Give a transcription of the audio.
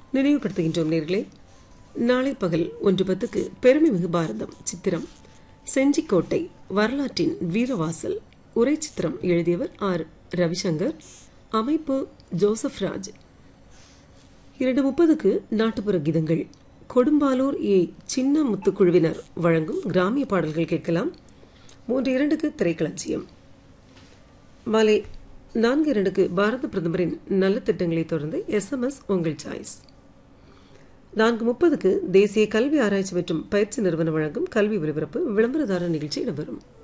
நினைவுபடுத்துகின்றோம் நேர்களே நாளை பகல் ஒன்று பத்துக்கு பெருமைமிகு பாரதம் சித்திரம் செஞ்சிக்கோட்டை வரலாற்றின் வீரவாசல் உரை சித்திரம் எழுதியவர் ஆர் ரவிசங்கர் அமைப்பு ஜோசப் ராஜ் இரண்டு முப்பதுக்கு நாட்டுப்புற கீதங்கள் கொடும்பாலூர் ஏ சின்ன முத்துக்குழுவினர் வழங்கும் கிராமிய பாடல்கள் கேட்கலாம் மூன்று இரண்டுக்கு திரைக்களஞ்சியம் மாலை நான்கு இரண்டுக்கு பாரத பிரதமரின் நல்ல திட்டங்களை தொடர்ந்து எஸ்எம்எஸ் உங்கள் சாய்ஸ் நான்கு முப்பதுக்கு தேசிய கல்வி ஆராய்ச்சி மற்றும் பயிற்சி நிறுவனம் வழங்கும் கல்வி ஒலிபரப்பு விளம்பரதார நிகழ்ச்சி இடம்பெறும்